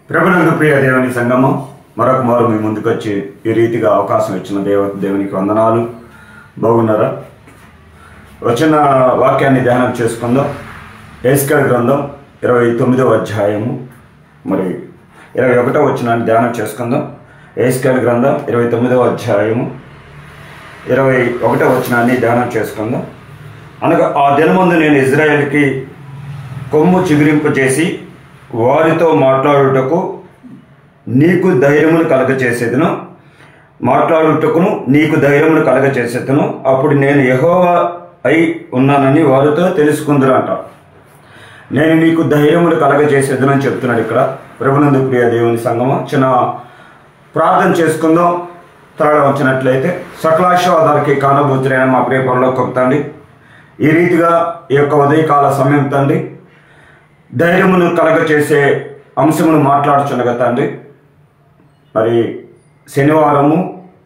ప్రభునందు ప్రియ దేవుని సంగమం మరొక మారు మీ ముందుకు వచ్చి ఈ రీతిగా అవకాశం ఇచ్చిన దేవ దేవునికి వందనాలు బాగున్నారా వచ్చిన వాక్యాన్ని ధ్యానం చేసుకుందాం ఏస్కర్ గ్రంథం ఇరవై తొమ్మిదవ అధ్యాయము మరి ఇరవై ఒకటో వచ్చిన ధ్యానం చేసుకుందాం ఏస్కర్ గ్రంథం ఇరవై తొమ్మిదవ అధ్యాయము ఇరవై ఒకటో వచ్చినాన్ని ధ్యానం చేసుకుందాం అనగా ఆ దినమందు నేను ఇజ్రాయెల్కి కొమ్ము చిగురింపజేసి వారితో మాట్లాడుటకు నీకు ధైర్యమును కలగచేసేదను మాట్లాడుటకును నీకు ధైర్యమును కలగచేసేదను అప్పుడు నేను యెహోవా అయి ఉన్నానని వారితో తెలుసుకుందరు అంట నేను నీకు ధైర్యమును కలగచేసేదను అని చెప్తున్నాడు ఇక్కడ ప్రభునందు ప్రియ దేవుని సంగమం చిన్న ప్రార్థన చేసుకుందాం త్వరగా వచ్చినట్లయితే సకలాశీర్వాదాలకి కానబోతురైన మా ప్రియ పనులకు తండ్రి ఈ రీతిగా ఈ యొక్క ఉదయకాల సమయం తండ్రి ధైర్యమును కలగచేసే అంశమును మాట్లాడుచుండగా తండ్రి మరి శనివారము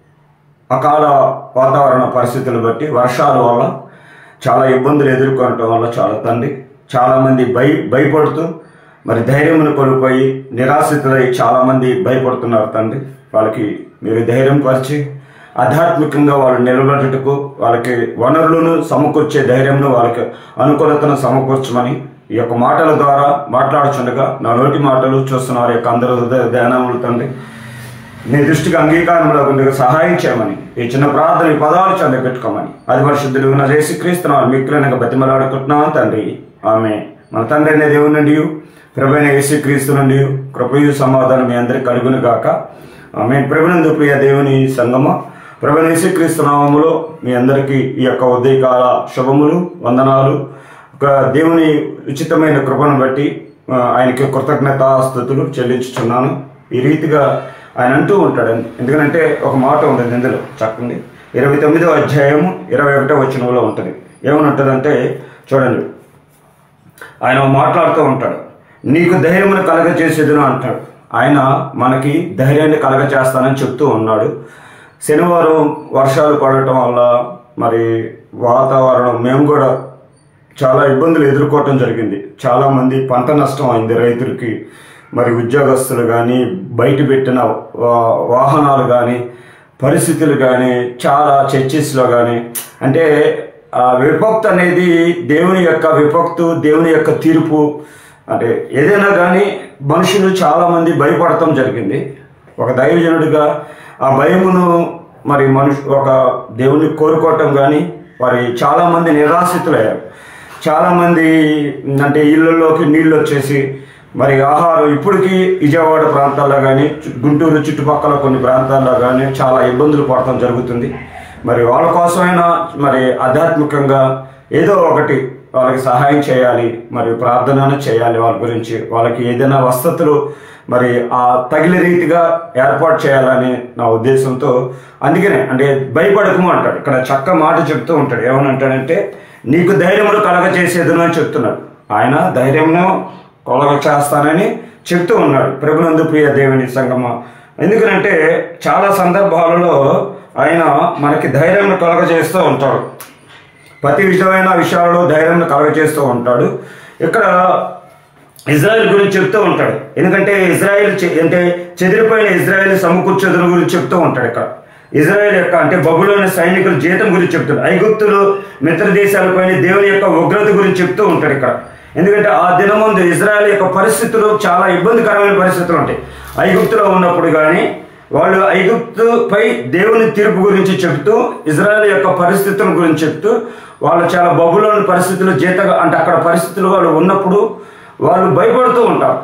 అకాల వాతావరణ పరిస్థితులు బట్టి వర్షాల వల్ల చాలా ఇబ్బందులు ఎదుర్కొనటం వల్ల చాలా తండ్రి చాలామంది భయ భయపడుతూ మరి ధైర్యమును కోల్పోయి నిరాశితులై చాలామంది భయపడుతున్నారు తండ్రి వాళ్ళకి మీరు ధైర్యం పరిచి ఆధ్యాత్మికంగా వాళ్ళు నిలబడటకు వాళ్ళకి వనరులను సమకూర్చే ధైర్యంను వాళ్ళకి అనుకూలతను సమకూర్చమని ఈ యొక్క మాటల ద్వారా మాట్లాడుచుండగా నా నోటి మాటలు చూస్తున్న వారి యొక్క అందరూ హృదయ ధ్యానములు తండ్రి నీ దృష్టికి అంగీకారంలో ఉండగా సహాయం చేయమని ఈ చిన్న ప్రార్థన ఈ పదాలు చంద పెట్టుకోమని అది పరిశుద్ధుడు నా యేసుక్రీస్తున్నాను మిక్కులనగా బతిమలాడుకుంటున్నాను తండ్రి ఆమె మన తండ్రి అనే దేవుని నుండి ప్రభైన యేసుక్రీస్తు నుండి కృపయు సమాధానం మీ అందరికి కలుగును గాక ఆమె ప్రభునందు ప్రియ దేవుని సంగమ ప్రభైన యేసుక్రీస్తు నామములో మీ అందరికీ ఈ యొక్క ఉదయకాల శుభములు వందనాలు ఒక దేవుని ఉచితమైన కృపను బట్టి ఆ, ఆయనకి కృతజ్ఞతాస్థుతులు చెల్లించుచున్నాను ఈ రీతిగా ఆయన అంటూ ఉంటాడు ఎందుకంటే ఒక మాట ఉంటుంది ఇందులో చక్కండి ఇరవై తొమ్మిదో అధ్యాయము ఇరవై ఒకటో వచనంలో ఉంటుంది ఏమని ఉంటుందంటే చూడండి ఆయన మాట్లాడుతూ ఉంటాడు నీకు ధైర్యమును కలగజేసేదును అంటాడు ఆయన మనకి ధైర్యాన్ని కలగచేస్తానని చెప్తూ ఉన్నాడు శనివారం వర్షాలు పడటం వల్ల మరి వాతావరణం మేము కూడా చాలా ఇబ్బందులు ఎదుర్కోవటం జరిగింది చాలామంది పంట నష్టం అయింది రైతులకి మరి ఉద్యోగస్తులు కానీ బయట పెట్టిన వా- వాహనాలు కానీ పరిస్థితులు కానీ చాలా చర్చెస్లో కానీ అంటే ఆ విభక్తి అనేది దేవుని యొక్క విభక్తు దేవుని యొక్క తీర్పు అంటే ఏదైనా కానీ మనుషులు చాలామంది భయపడటం జరిగింది ఒక దైవజనుడిగా ఆ భయమును మరి మనుషు ఒక దేవుని కోరుకోవటం కానీ మరి చాలామంది నిరాశితులయ్యారు చాలామంది అంటే ఇళ్ళల్లోకి నీళ్ళు వచ్చేసి మరి ఆహారం ఇప్పటికీ విజయవాడ ప్రాంతాల్లో కానీ గుంటూరు చుట్టుపక్కల కొన్ని ప్రాంతాల్లో కానీ చాలా ఇబ్బందులు పడటం జరుగుతుంది మరి వాళ్ళ కోసమైనా మరి ఆధ్యాత్మికంగా ఏదో ఒకటి వాళ్ళకి సహాయం చేయాలి మరి ప్రార్థన చేయాలి వాళ్ళ గురించి వాళ్ళకి ఏదైనా వసతులు మరి ఆ తగిన రీతిగా ఏర్పాటు చేయాలని నా ఉద్దేశంతో అందుకనే అంటే భయపడకము అంటాడు ఇక్కడ చక్క మాట చెప్తూ ఉంటాడు ఏమనంటాడంటే నీకు ధైర్యములు కలగ చేసేదను అని చెప్తున్నాడు ఆయన ధైర్యమును కలగ చేస్తానని చెప్తూ ఉన్నాడు ప్రభునందు ప్రియ దేవుని సంగమ ఎందుకంటే చాలా సందర్భాలలో ఆయన మనకి ధైర్యం కలగజేస్తూ ఉంటాడు ప్రతి విధమైన విషయాల్లో ధైర్యం కలగజేస్తూ ఉంటాడు ఇక్కడ ఇజ్రాయెల్ గురించి చెప్తూ ఉంటాడు ఎందుకంటే ఇజ్రాయెల్ చె- అంటే చెదిరిపోయిన ఇజ్రాయెల్ సమకూర్చదుల గురించి చెప్తూ ఉంటాడు ఇక్కడ ఇజ్రాయెల్ యొక్క అంటే బబులోని సైనికుల జీతం గురించి చెప్తాడు ఐగుప్తులు మిత్ర దేశాలపైన దేవుని యొక్క ఉగ్రత గురించి చెప్తూ ఉంటాడు ఇక్కడ ఎందుకంటే ఆ దినముందు ఇజ్రాయెల్ యొక్క పరిస్థితులు చాలా ఇబ్బందికరమైన పరిస్థితులు ఉంటాయి ఐగుప్తులో ఉన్నప్పుడు కానీ వాళ్ళు ఐగుప్తుపై దేవుని తీర్పు గురించి చెప్తూ ఇజ్రాయెల్ యొక్క పరిస్థితుల గురించి చెప్తూ వాళ్ళు చాలా బబులోని పరిస్థితులు జీతగా అంటే అక్కడ పరిస్థితులు వాళ్ళు ఉన్నప్పుడు వాళ్ళు భయపడుతూ ఉంటారు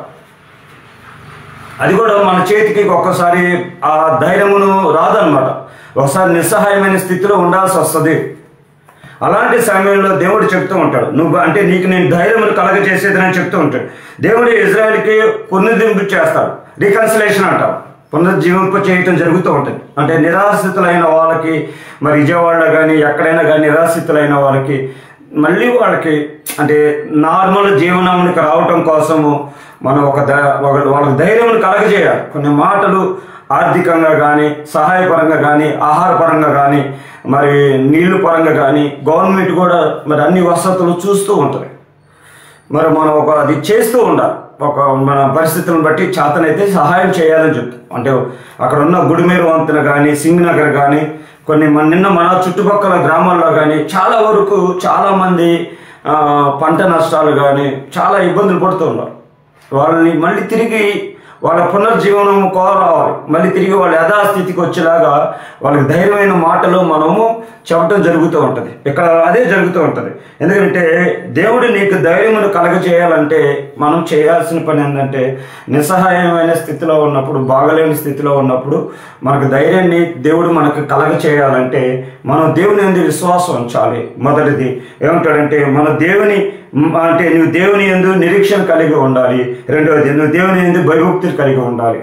అది కూడా మన చేతికి ఒక్కసారి ఆ ధైర్యమును రాదనమాట ఒకసారి నిస్సహాయమైన స్థితిలో ఉండాల్సి వస్తుంది అలాంటి సమయంలో దేవుడు చెప్తూ ఉంటాడు నువ్వు అంటే నీకు నేను ధైర్యమును కలగజేసేదని చెప్తూ ఉంటాడు దేవుడు ఇజ్రాయెల్కి పునరుద్ధరింపు చేస్తాడు రికన్సిలేషన్ అంటారు పునరుజ్జీవింప చేయటం జరుగుతూ ఉంటుంది అంటే నిరాశ్రితులైన వాళ్ళకి మరి విజయవాడలో కానీ ఎక్కడైనా కానీ నిరాశ్రితులైన వాళ్ళకి మళ్ళీ వాళ్ళకి అంటే నార్మల్ జీవనానికి రావటం కోసము మనం ఒక ద- ఒక- వాళ్ళకి ధైర్యం కలగజేయాలి కొన్ని మాటలు ఆర్థికంగా కానీ సహాయపరంగా కానీ ఆహారపరంగా కానీ మరి నీళ్లు పరంగా కానీ గవర్నమెంట్ కూడా మరి అన్ని వసతులు చూస్తూ ఉంటుంది మరి మనం ఒక అది చేస్తూ ఉండాలి ఒక మన పరిస్థితులను బట్టి చేతనైతే సహాయం చేయాలని చెప్తాం అంటే అక్కడ ఉన్న గుడిమేరు వంతెన కానీ సింగ్ నగర్ కానీ కొన్ని మన నిన్న మన చుట్టుపక్కల గ్రామాల్లో కానీ చాలా వరకు చాలా మంది ఆ, పంట నష్టాలు కానీ చాలా ఇబ్బందులు పడుతూ ఉన్నారు వాళ్ళని మళ్ళీ తిరిగి వాళ్ళ పునర్జీవనం కోరావాలి మళ్ళీ తిరిగి వాళ్ళ యథాస్థితికి వచ్చేలాగా వాళ్ళకి ధైర్యమైన మాటలు మనము చెప్పడం జరుగుతూ ఉంటుంది ఇక్కడ అదే జరుగుతూ ఉంటుంది ఎందుకంటే దేవుడు నీకు ధైర్యమును కలగజేయాలంటే మనం చేయాల్సిన పని ఏంటంటే నిస్సహాయమైన స్థితిలో ఉన్నప్పుడు బాగలేని స్థితిలో ఉన్నప్పుడు మనకు ధైర్యాన్ని దేవుడు మనకు కలగ చేయాలంటే మనం దేవుని ఎందు విశ్వాసం ఉంచాలి మొదటిది ఏమంటాడంటే మన దేవుని మ్, అంటే నువ్వు దేవుని ఎందు నిరీక్షణ కలిగి ఉండాలి రెండవది నువ్వు దేవుని ఎందు భయభక్తులు కలిగి ఉండాలి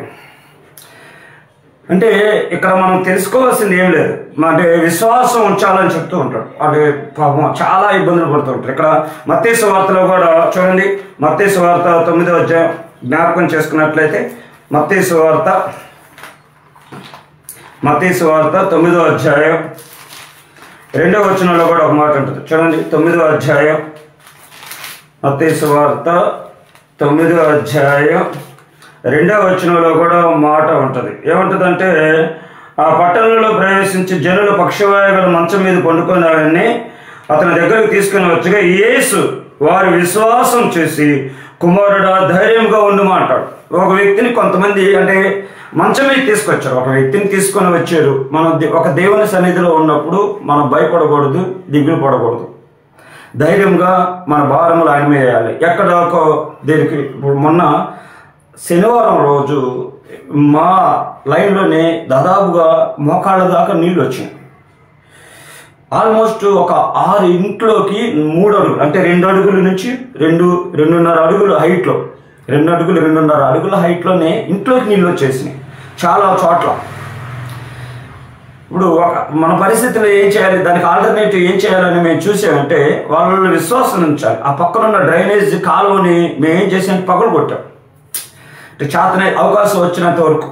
అంటే ఇక్కడ మనం తెలుసుకోవాల్సింది ఏం లేదు అంటే విశ్వాసం ఉంచాలని చెప్తూ ఉంటాడు అంటే పాపం చాలా ఇబ్బందులు పడుతూ ఉంటారు ఇక్కడ మత్తేసు వార్తలో కూడా చూడండి మత్తేసు వార్త తొమ్మిదో అధ్యాయం జ్ఞాపకం చేసుకున్నట్లయితే మత్తేసు వార్త మత్తేసు వార్త తొమ్మిదో అధ్యాయం రెండో వచనంలో కూడా ఒక మాట ఉంటుంది చూడండి తొమ్మిదో అధ్యాయం మత్తేసు వార్త తొమ్మిదో అధ్యాయం రెండో వచనంలో కూడా ఒక మాట ఉంటుంది ఏముంటుందంటే ఆ పట్టణంలో ప్రవేశించి జనులు పక్షవాయువుల మంచం మీద పండుకున్నారని అతని దగ్గరకు తీసుకుని వచ్చగా యేసు వారి విశ్వాసం చేసి కుమారుడా ధైర్యంగా ఉండుమా అంటాడు ఒక వ్యక్తిని కొంతమంది అంటే మంచం మీద తీసుకొచ్చారు ఒక వ్యక్తిని తీసుకొని వచ్చారు మనం దే- ఒక దేవుని సన్నిధిలో ఉన్నప్పుడు మనం భయపడకూడదు దిగులు పడకూడదు ధైర్యంగా మన భారములు ఆయన మీద వేయాలి ఎక్కడ ఒక దీనికి ఇప్పుడు మొన్న శనివారం రోజు మా లైన్లోనే దాదాపుగా మోకాళ్ళ దాకా నీళ్ళు వచ్చినాయి ఆల్మోస్ట్ ఒక ఆరు ఇంట్లోకి మూడు అడుగులు అంటే రెండు అడుగుల నుంచి రెండు రెండున్నర అడుగులు హైట్లో రెండు అడుగులు రెండున్నర అడుగుల హైట్లోనే ఇంట్లోకి నీళ్ళు వచ్చేసినాయి చాలా చోట్ల ఇప్పుడు ఒక మన పరిస్థితిలో ఏం చేయాలి దానికి ఆల్టర్నేటివ్ ఏం చేయాలని మేము చూసామంటే వాళ్ళ విశ్వాసం ఉంచాలి ఆ పక్కన ఉన్న డ్రైనేజ్ కాలువని మేము ఏం చేసామంటే పగలు కొట్టాం అంటే చేతనే అవకాశం వచ్చినంత వరకు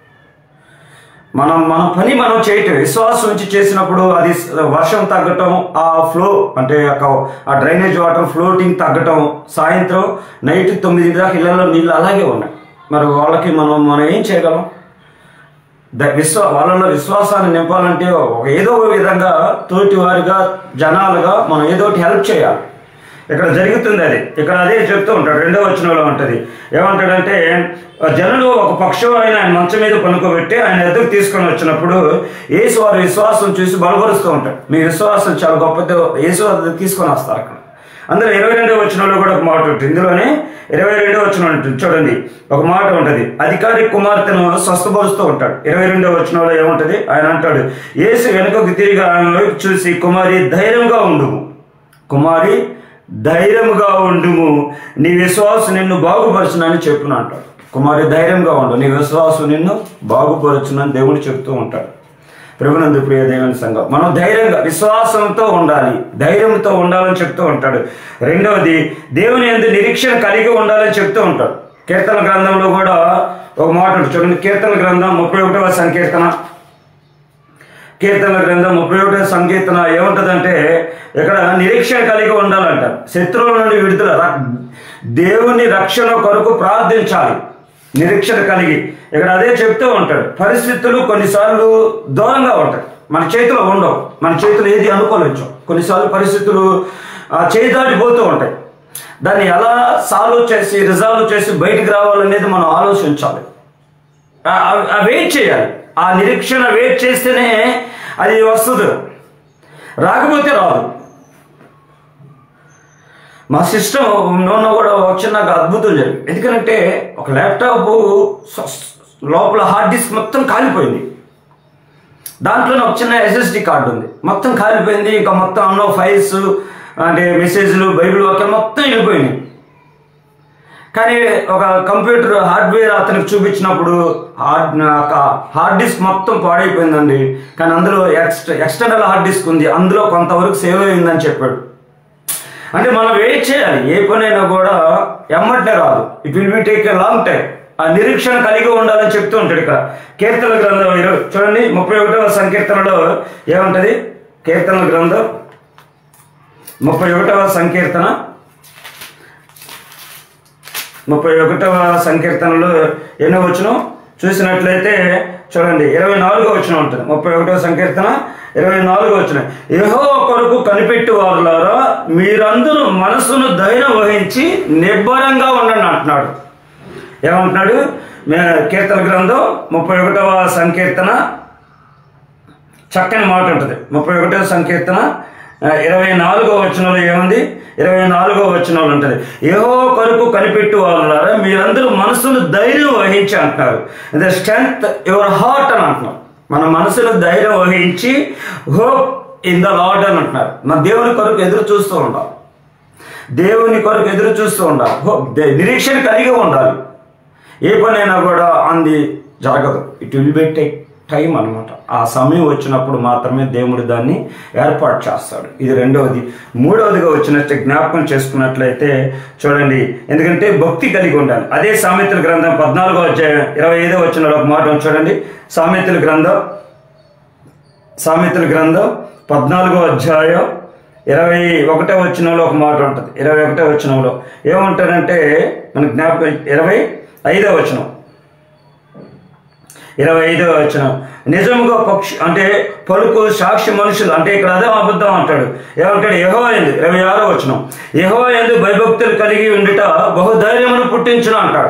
మనం మన పని మనం చేయటం విశ్వాసం ఉంచి చేసినప్పుడు అది వర్షం తగ్గటం ఆ ఫ్లో అంటే ఒక- ఆ డ్రైనేజ్ వాటర్ ఫ్లోటింగ్ తగ్గటం సాయంత్రం నైట్ తొమ్మిది దాకా ఇళ్లలో నీళ్ళు అలాగే ఉన్నాయి మరి వాళ్ళకి మనం మనం ఏం చేయగలం ద- విశ్వ వాళ్ళలో విశ్వాసాన్ని నింపాలంటే ఒక ఏదో ఒక విధంగా తోటి వారిగా జనాలుగా మనం ఏదో ఒకటి హెల్ప్ చేయాలి ఇక్కడ జరుగుతుంది అది ఇక్కడ అదే చెప్తూ ఉంటాడు రెండో వచనంలో ఉంటుంది ఏమంటాడంటే ఆ జనులు ఒక పక్షం ఆయన ఆయన మంచం మీద పనుకోబెట్టి ఆయన ఎదురు తీసుకొని వచ్చినప్పుడు యేసు వారి విశ్వాసం చూసి బలపరుస్తూ ఉంటాడు మీ విశ్వాసం చాలా గొప్పది యేసు వారు తీసుకొని వస్తారు అక్కడ అందులో ఇరవై రెండో వచనంలో కూడా ఒక మాట ఉంటుంది ఇందులోనే ఇరవై రెండో వచనం ఉంటుంది చూడండి ఒక మాట ఉంటుంది అధికారి కుమార్తెను స్వస్థపరుస్తూ ఉంటాడు ఇరవై రెండో వచనంలో ఏముంటది ఆయన అంటాడు యేసు వెనుకకు తిరిగి ఆయన వైపు చూసి కుమారి ధైర్యంగా ఉండుము కుమారి ధైర్యముగా ఉండుము నీ విశ్వాసం నిన్ను బాగుపరచునని చెప్పున అంటాడు కుమారి ధైర్యంగా ఉండు నీ విశ్వాసం నిన్ను బాగుపరచునని దేవుడు చెప్తూ ఉంటాడు ప్రభునందు ప్రియ దేవుని సంఘం మనం ధైర్యంగా విశ్వాసంతో ఉండాలి ధైర్యంతో ఉండాలని చెప్తూ ఉంటాడు రెండవది దేవుని ఎందు నిరీక్షణ కలిగి ఉండాలని చెప్తూ ఉంటాడు కీర్తన గ్రంథంలో కూడా ఒక మాట ఉంటుంది. చూడండి కీర్తన గ్రంథం ముప్పై ఒకటవ సంకీర్తన కీర్తన గ్రంథం ముప్పై ఒకటో సంకీర్తన ఏముంటదంటే ఇక్కడ నిరీక్షణ కలిగి ఉండాలంటారు శత్రువుల నుండి విడుదల ర- దేవుని రక్షణ కొరకు ప్రార్థించాలి నిరీక్షణ కలిగి ఇక్కడ అదే చెప్తూ ఉంటాడు పరిస్థితులు కొన్నిసార్లు దూరంగా ఉంటాయి మన చేతిలో ఉండవు మన చేతిలో ఏది అనుకూలించవు కొన్నిసార్లు పరిస్థితులు ఆ, చేయి దాటిపోతూ ఉంటాయి దాన్ని ఎలా సాల్వ్ చేసి రిజాల్వ్ చేసి బయటికి రావాలనేది మనం ఆలోచించాలి ఆ- ఆ- ఆ వెయిట్ చేయాలి ఆ నిరీక్షణ వెయిట్ చేస్తేనే అది వస్తుంది రాకపోతే రాదు మా సిస్టమ్ నూనె కూడా ఒక చిన్న అద్భుతం జరిగింది ఎందుకంటే ఒక ల్యాప్టాప్ స- లోపల హార్డ్ డిస్క్ మొత్తం కాలిపోయింది దాంట్లోనే ఒక చిన్న ఎస్ఎస్డి కార్డు ఉంది మొత్తం కాలిపోయింది ఇంకా మొత్తం అన్నో ఫైల్స్ అంటే మెసేజ్లు బైబిల్ వాక్యం మొత్తం వెళ్ళిపోయినాయి కానీ ఒక కంప్యూటర్ హార్డ్వేర్ అతనికి చూపించినప్పుడు హార్డ్ హార్డ్ డిస్క్ మొత్తం పాడైపోయిందండి కానీ అందులో ఎక్స్ట్ ఎక్స్టర్నల్ హార్డ్ డిస్క్ ఉంది అందులో కొంతవరకు సేవ్ అయిందని చెప్పాడు అంటే మనం వెయిట్ చేయాలి ఏ పనైనా కూడా ఎమ్మటే రాదు it will be take a long time ఆ నిరీక్షణ కలిగి ఉండాలని చెప్తూ ఉంటాడు ఇక్కడ కీర్తన గ్రంథం ఇరవై చూడండి ముప్పై ఒకటవ సంకీర్తనలో ఏముంటది కీర్తన గ్రంథం ముప్పై ఒకటవ సంకీర్తన ముప్పై ఒకటవ సంకీర్తనలో ఎన్నో వచ్చిన చూసినట్లయితే చూడండి ఇరవై నాలుగో వచ్చిన ఉంటుంది ముప్పై ఒకటవ సంకీర్తన ఇరవై నాలుగో వచ్చిన ఏహో కొరకు కనిపెట్టి వారులారా మీరందరూ మనసును ధైర్యం వహించి నిబ్బరంగా ఉండండి అంటున్నాడు ఏమంటున్నాడు మే కీర్తన గ్రంథం ముప్పై ఒకటవ సంకీర్తన చక్కని మాట ఉంటుంది ముప్పై ఒకటవ సంకీర్తన ఆ, ఇరవై నాలుగో వచనంలో ఏముంది ఇరవై నాలుగో వచనంలో ఉంటుంది ఏహో కొరకు కనిపెట్టు వాళ్ళారా మీరందరూ మనసును ధైర్యం వహించి అంటున్నారు ద స్ట్రెంగ్త్ యువర్ హార్ట్ అని అంటున్నారు మన మనసును ధైర్యం వహించి హోప్ ఇన్ ద లాడ్ అని అంటున్నారు మన దేవుని కొరకు ఎదురు చూస్తూ ఉండాలి దేవుని కొరకు ఎదురు చూస్తూ ఉండాలి హోప్ దే- నిరీక్షణ కలిగి ఉండాలి ఏ పనైనా కూడా అంది జరగదు it will be take time అనమాట ఆ సమయం వచ్చినప్పుడు మాత్రమే దేవుడు దాన్ని ఏర్పాటు చేస్తాడు ఇది రెండవది మూడవదిగా వచ్చినట్టు జ్ఞాపకం చేసుకున్నట్లయితే చూడండి ఎందుకంటే భక్తి కలిగి ఉండాలి అదే సామెతల గ్రంథం పద్నాలుగో అధ్యాయం ఇరవై ఐదో వచ్చిన ఒక మాట ఉంది చూడండి సామెతల గ్రంథం సామెతల గ్రంథం పద్నాలుగో అధ్యాయం ఇరవై ఒకటో వచనంలో ఒక మాట ఉంటుంది ఇరవై ఒకటో వచనంలో ఏమంటాడంటే మన జ్ఞాపకం ఇరవై ఐదో వచనం ఇరవై ఐదో వచనం నిజముగా పక్షి అంటే పలుకు సాక్షి మనుషులు అంటే ఇక్కడ అదే అబద్ధం అంటాడు ఏమంటాడు యహో ఎందు ఇరవై ఆరో వచనం యహో ఎందు భయభక్తులు కలిగి ఉండుట బహుధైర్యమును పుట్టించును అంటాడు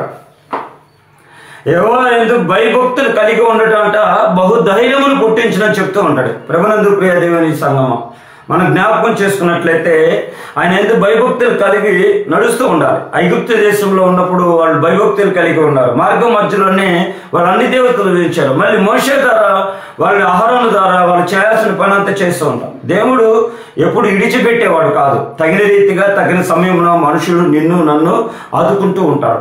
ఏవో ఎందుకు భయభక్తులు కలిగి ఉండటం అంట బహుధైర్యమును పుట్టించడం చెప్తూ ఉంటాడు ప్రభునందు ప్రియ దేవుని సంగమం మనం జ్ఞాపకం చేసుకున్నట్లయితే ఆయన ఎందుకు భయభక్తులు కలిగి నడుస్తూ ఉండాలి ఐగుప్తు దేశంలో ఉన్నప్పుడు వాళ్ళు భయభక్తులు కలిగి ఉన్నారు మార్గం మధ్యలోనే వాళ్ళు అన్ని దేవతలు విధించారు మళ్ళీ మోసే ద్వారా వాళ్ళ ఆహారం ద్వారా వాళ్ళు చేయాల్సిన పని అంతా చేస్తూ ఉంటాం దేవుడు ఎప్పుడు ఇడిచిపెట్టేవాడు కాదు తగిన రీతిగా తగిన సమయంలో మనుషులు నిన్ను నన్ను ఆదుకుంటూ ఉంటాడు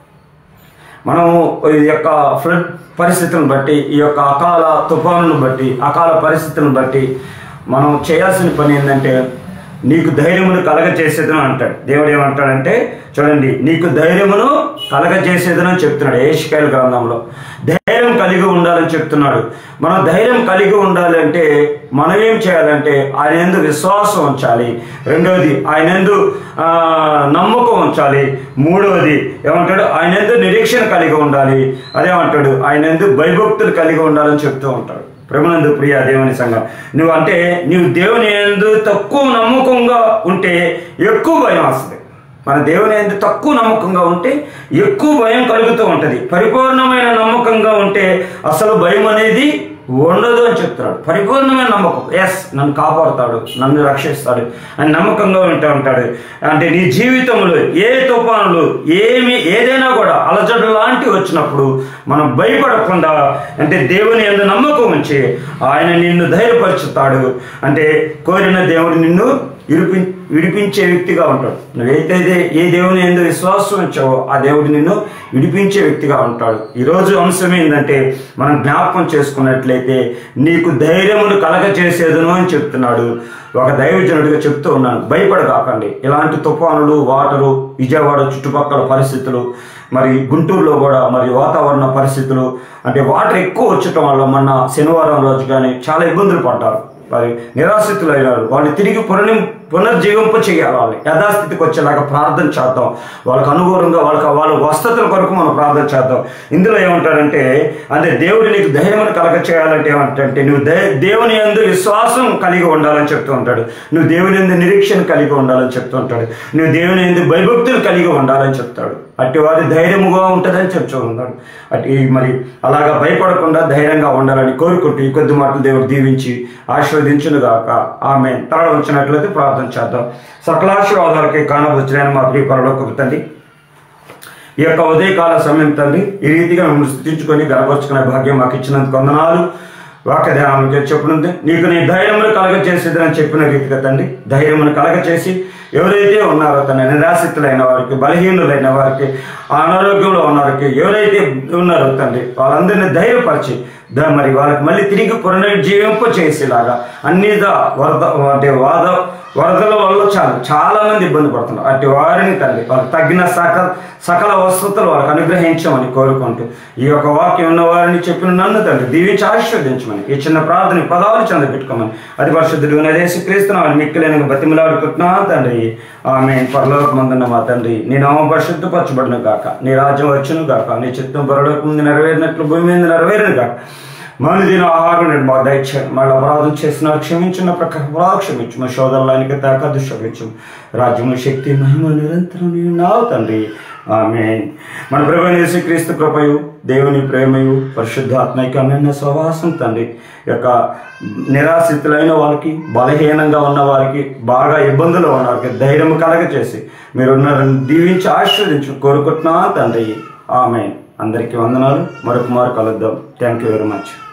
మనము ఈ యొక్క ఫ్లడ్ పరిస్థితులను బట్టి ఈ యొక్క అకాల తుఫానులను బట్టి అకాల పరిస్థితులను బట్టి మనం చేయాల్సిన పని ఏంటంటే నీకు ధైర్యమును కలగచేసేదను అంటాడు దేవుడు ఏమంటాడంటే చూడండి నీకు ధైర్యమును కలగచేసేదనని చెప్తున్నాడు ఏషికాయల గ్రంథంలో ధైర్యం కలిగి ఉండాలని చెప్తున్నాడు మనం ధైర్యం కలిగి ఉండాలి అంటే మనం ఏం చేయాలంటే ఆయన ఎందు విశ్వాసం ఉంచాలి రెండవది ఆయన ఎందు ఆ, నమ్మకం ఉంచాలి మూడవది ఏమంటాడు ఆయన ఎందు నిరీక్షణ కలిగి ఉండాలి అదేమంటాడు ఆయన ఎందు భయభక్తులు కలిగి ఉండాలని చెప్తూ ఉంటాడు ప్రేమనందు ప్రియ దేవుని సంఘం నువ్వు అంటే నువ్వు దేవుని ఎందు తక్కువ నమ్మకంగా ఉంటే ఎక్కువ భయం వస్తుంది మన దేవుని ఎందు తక్కువ నమ్మకంగా ఉంటే ఎక్కువ భయం కలుగుతూ ఉంటుంది పరిపూర్ణమైన నమ్మకంగా ఉంటే అసలు భయం అనేది ఉండదు అని చెప్తున్నాడు పరిపూర్ణమైన నమ్మకం ఎస్ నన్ను కాపాడుతాడు నన్ను రక్షిస్తాడు అని నమ్మకంగా ఉంటూ ఉంటాడు అంటే నీ జీవితంలో ఏ తుఫానులు ఏమి ఏదైనా కూడా అలజడు లాంటివి వచ్చినప్పుడు మనం భయపడకుండా అంటే దేవుని ఎందు నమ్మకం ఉంచి ఆయన నిన్ను ధైర్యపరుచుతాడు అంటే కోరిన దేవుడు నిన్ను విడిపి విడిపించే వ్యక్తిగా ఉంటాడు నువ్వైతే ఏ దేవుని ఎందు విశ్వాసం ఉంచావో ఆ దేవుడు నిన్ను విడిపించే వ్యక్తిగా ఉంటాడు ఈరోజు అంశం ఏంటంటే మనం జ్ఞాపకం చేసుకున్నట్లయితే నీకు ధైర్యమును కలగచేసేదను అని చెప్తున్నాడు ఒక దైవజనుడిగా చెప్తూ ఉన్నాను భయపడకాకండి ఇలాంటి తుఫానులు వాటరు విజయవాడ చుట్టుపక్కల పరిస్థితులు మరి గుంటూరులో కూడా మరి వాతావరణ పరిస్థితులు అంటే వాటర్ ఎక్కువ వచ్చటం వల్ల మొన్న శనివారం రోజు కానీ చాలా ఇబ్బందులు పడ్డారు మరి నిరాశ్రితులైనారు వాళ్ళని తిరిగి పునరి పునర్జీవింప చేయాలి వాళ్ళని యథాస్థితికి వచ్చేలాగా ప్రార్థన చేద్దాం వాళ్ళకి అనుకూలంగా వాళ్ళకి వాళ్ళ వసతుల కొరకు మనం ప్రార్థన చేద్దాం ఇందులో ఏమంటాడంటే అంటే దేవుడు నీకు ధైర్యం కలగ చేయాలంటే ఏమంటే నువ్వు దే దేవుని ఎందు విశ్వాసం కలిగి ఉండాలని చెప్తూ ఉంటాడు నువ్వు దేవుని ఎందు నిరీక్షణ కలిగి ఉండాలని చెప్తూ ఉంటాడు నువ్వు దేవుని ఎందు భయభక్తులు కలిగి ఉండాలని చెప్తాడు అట్టి వారి ధైర్యముగా ఉంటుందని చెప్తూ ఉన్నాడు అటు మరి అలాగా భయపడకుండా ధైర్యంగా ఉండాలని కోరుకుంటూ ఈ కొద్ది మాటలు దేవుడు దీవించి ఆశీర్వదించును గాక ఆమె తల వచ్చినట్లయితే ప్రార్థన చేద్దాం సకలాశీర్వాదాలకి కానవచ్చిన మా ప్రియ పరలోకపు తండ్రి ఈ యొక్క ఉదయకాల సమయం తండ్రి ఈ రీతిగా మిమ్మల్ని స్థుతించుకొని గర్వచ్చుకునే భాగ్యం మాకు ఇచ్చినందుకు వందనాలు వాక్య ధ్యానంలో చెప్పినది నీకు నీ ధైర్యమును కలగ చేసేదని చెప్పిన రీతిగా తండ్రి ధైర్యమును కలగ చేసి ఎవరైతే ఉన్నారో తన నిరాశితులైన వారికి బలహీనులైన వారికి అనారోగ్యంలో ఉన్న వారికి ఎవరైతే ఉన్నారో తండ్రి వాళ్ళందరినీ ధైర్యపరిచి దా- మరి వాళ్ళకి మళ్ళీ తిరిగి పునరుజ్జీవింప చేసేలాగా అన్ని దా- వరద అంటే వాద వరదల వల్ల చాలా చాలా మంది ఇబ్బంది పడుతున్నారు అట్టి వారిని తండ్రి వాళ్ళకి తగిన సకల సకల వసతులు వాళ్ళకి అనుగ్రహించమని కోరుకుంటూ ఈ యొక్క వాక్యం ఉన్న వారిని చెప్పిన నన్ను తండ్రి దీవించి ఆశీర్వదించమని ఈ చిన్న ప్రార్థన పదాలు చెంద పెట్టుకోమని అది పరిశుద్ధుడు నరేసి క్రీస్తున్నామని మిక్కలేని బతిమలాడుకుంటున్నా తండ్రి తండ్రి ఆమె పరలోకమందున్న మా తండ్రి నీ నామ పరిశుద్ధపరచబడిన గాక నీ రాజ్యం వచ్చును గాక నీ చిత్తం పరలోకం ముందు నెరవేరినట్లు భూమి మీద నెరవేరును గాక మన దీని ఆహారం నేను మా దయచేయండి మళ్ళీ అపరాధం చేసిన క్షమించిన ప్రకారం అపరాధం క్షమించు మా శోధనలానికి తాక దుష్టగించు రాజ్యము శక్తి మహిమ నిరంతరం నీవు నావు తండ్రి ఆమె మన ప్రభు యేసుక్రీస్తు కృపయు దేవుని ప్రేమయు పరిశుద్ధాత్మైక అన్న సహవాసం తండ్రి యొక్క నిరాశితులైన వారికి బలహీనంగా ఉన్న వారికి బాగా ఇబ్బందులు ఉన్న వారికి ధైర్యం కలగచేసి మీరున్నారని దీవించి ఆశీర్వదించు కోరుకుంటున్నా తండ్రి ఆమె అందరికీ వందనాలు మరొక మారు కలుద్దాం థ్యాంక్ యూ వెరీ మచ్